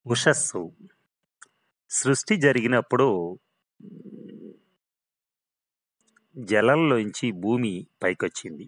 ఉషస్సు సృష్టి జరిగినప్పుడు జలంలోంచి భూమి పైకొచ్చింది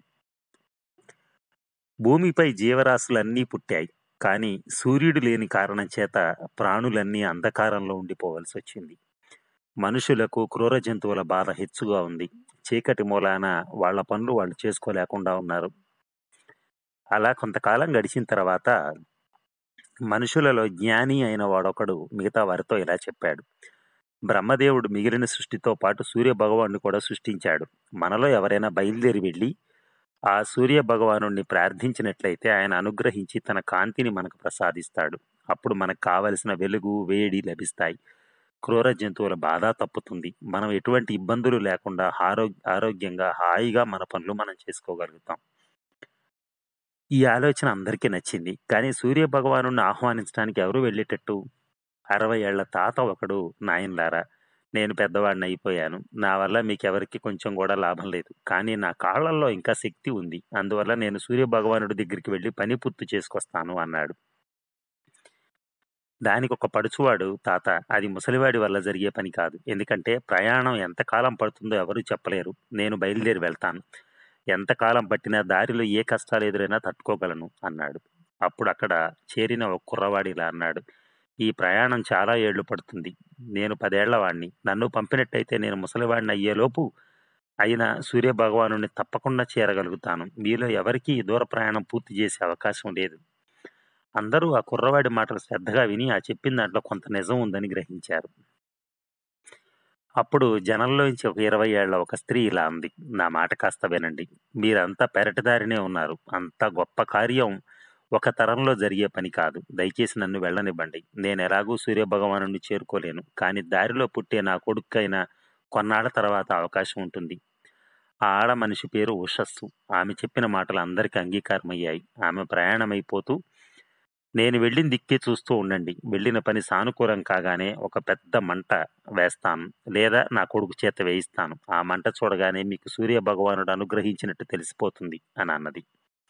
భూమిపై జీవరాశులన్నీ పుట్టాయి కానీ సూర్యుడు లేని కారణం చేత ప్రాణులన్నీ అంధకారంలో ఉండిపోవలసి వచ్చింది మనుషులకు క్రూర జంతువుల బాధ హెచ్చుగా ఉంది చీకటి మూలాన వాళ్ళ పనులు వాళ్ళు చేసుకోలేకుండా ఉన్నారు అలా కొంతకాలం గడిచిన తర్వాత మనుషులలో జ్ఞాని అయిన వాడొకడు మిగతా వారితో ఇలా చెప్పాడు బ్రహ్మదేవుడు మిగిలిన సృష్టితో పాటు సూర్య భగవానుడు కూడా సృష్టించాడు మనలో ఎవరైనా బయలుదేరి వెళ్ళి ఆ సూర్య భగవానుడిని ప్రార్థించినట్లయితే ఆయన అనుగ్రహించి తన కాంతిని మనకు ప్రసాదిస్తాడు అప్పుడు మనకు కావలసిన వెలుగు వేడి లభిస్తాయి క్రూర జంతువుల బాధ తప్పుతుంది మనం ఎటువంటి ఇబ్బందులు లేకుండా ఆరోగ్య ఆరోగ్యంగా హాయిగా మన పనులు మనం చేసుకోగలుగుతాం ఈ ఆలోచన అందరికీ నచ్చింది కానీ సూర్య భగవాను ఆహ్వానించడానికి ఎవరు వెళ్ళేటట్టు అరవై ఏళ్ల తాత ఒకడు నాయన్లారా నేను పెద్దవాడిని అయిపోయాను నా వల్ల మీకెవరికి కొంచెం కూడా లాభం లేదు కానీ నా కాళ్ళల్లో ఇంకా శక్తి ఉంది అందువల్ల నేను సూర్య భగవానుడి దగ్గరికి వెళ్ళి పని పూర్తి చేసుకొస్తాను అన్నాడు దానికి ఒక పడుచువాడు తాత అది ముసలివాడి వల్ల జరిగే పని కాదు ఎందుకంటే ప్రయాణం ఎంతకాలం పడుతుందో ఎవరూ చెప్పలేరు నేను బయలుదేరి వెళ్తాను ఎంతకాలం పట్టినా దారిలో ఏ కష్టాలు ఎదురైనా తట్టుకోగలను అన్నాడు అప్పుడు అక్కడ చేరిన ఒక కుర్రవాడి ఇలా అన్నాడు ఈ ప్రయాణం చాలా ఏళ్లు పడుతుంది నేను పదేళ్లవాణ్ణి నన్ను పంపినట్టయితే నేను ముసలివాడిని అయ్యేలోపు అయిన సూర్య భగవాను తప్పకుండా చేరగలుగుతాను మీలో ఎవరికీ ఈ దూర ప్రయాణం పూర్తి చేసే అవకాశం లేదు అందరూ ఆ కుర్రవాడి మాటలు శ్రద్ధగా విని ఆ చెప్పిన దాంట్లో కొంత నిజం ఉందని గ్రహించారు అప్పుడు జనంలోంచి ఒక ఇరవై ఏళ్ల ఒక స్త్రీ ఇలా అంది నా మాట కాస్త వినండి మీరంతా పెరటిదారినే ఉన్నారు అంత గొప్ప కార్యం ఒక తరంలో జరిగే పని కాదు దయచేసి నన్ను వెళ్ళనివ్వండి నేను ఎలాగూ సూర్య భగవాను చేరుకోలేను కానీ దారిలో పుట్టే నా కొడుకైనా కొన్నాళ్ల తర్వాత అవకాశం ఉంటుంది ఆ ఆడ మనిషి పేరు ఉషస్సు ఆమె చెప్పిన మాటలు అందరికీ అంగీకారమయ్యాయి ఆమె ప్రయాణమైపోతూ నేను వెళ్ళిన దిక్కే చూస్తూ ఉండండి వెళ్ళిన పని సానుకూలం కాగానే ఒక పెద్ద మంట వేస్తాను లేదా నా కొడుకు చేత వేయిస్తాను ఆ మంట చూడగానే మీకు సూర్య భగవానుడు అనుగ్రహించినట్టు తెలిసిపోతుంది అని అన్నది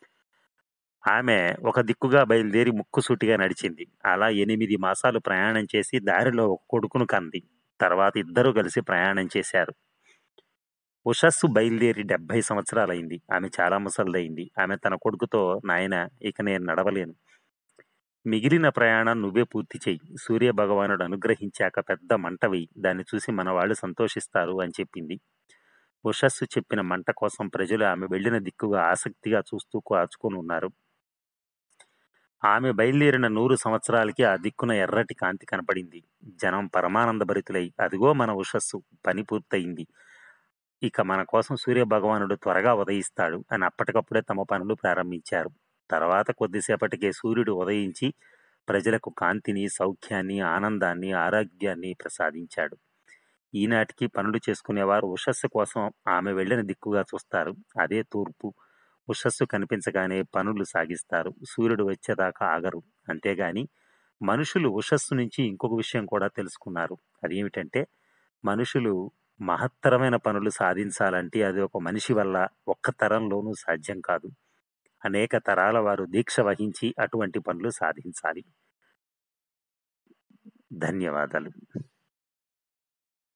ఆమె ఒక దిక్కుగా బయలుదేరి ముక్కుసూటిగా నడిచింది అలా ఎనిమిది మాసాలు ప్రయాణం చేసి దారిలో ఒక కొడుకును కంది తర్వాత ఇద్దరూ కలిసి ప్రయాణం చేశారు ఉషస్సు బయలుదేరి డెబ్బై సంవత్సరాలైంది ఆమె చాలా ముసలిదైంది ఆమె తన కొడుకుతో నాయన ఇక నేను నడవలేను మిగిలిన ప్రయాణం నువ్వే పూర్తి చెయ్యి సూర్య భగవానుడు అనుగ్రహించాక పెద్ద మంట వెయ్యి దాన్ని చూసి మన వాళ్ళు సంతోషిస్తారు అని చెప్పింది ఉషస్సు చెప్పిన మంట కోసం ప్రజలు ఆమె వెళ్ళిన దిక్కుగా ఆసక్తిగా చూస్తూ కాచుకొని ఉన్నారు ఆమె బయలుదేరిన నూరు సంవత్సరాలకి ఆ దిక్కున ఎర్రటి కాంతి కనపడింది జనం పరమానంద భరితులై అదిగో మన ఉషస్సు పని పూర్తయింది ఇక మన కోసం సూర్య భగవానుడు త్వరగా ఉదయిస్తాడు అని అప్పటికప్పుడే తమ పనులు ప్రారంభించారు తర్వాత కొద్దిసేపటికే సూర్యుడు ఉదయించి ప్రజలకు కాంతిని సౌఖ్యాన్ని ఆనందాన్ని ఆరోగ్యాన్ని ప్రసాదించాడు ఈనాటికి పనులు చేసుకునేవారు ఉషస్సు కోసం ఆమె వెళ్ళిన దిక్కుగా చూస్తారు అదే తూర్పు ఉషస్సు కనిపించగానే పనులు సాగిస్తారు సూర్యుడు వచ్చేదాకా ఆగరు అంతేగాని మనుషులు ఉషస్సు నుంచి ఇంకొక విషయం కూడా తెలుసుకున్నారు అదేమిటంటే మనుషులు మహత్తరమైన పనులు సాధించాలంటే అది ఒక మనిషి వల్ల ఒక్క తరంలోనూ సాధ్యం కాదు అనేక తరాల వారు దీక్ష వహించి అటువంటి పనులు సాధించాలి ధన్యవాదాలు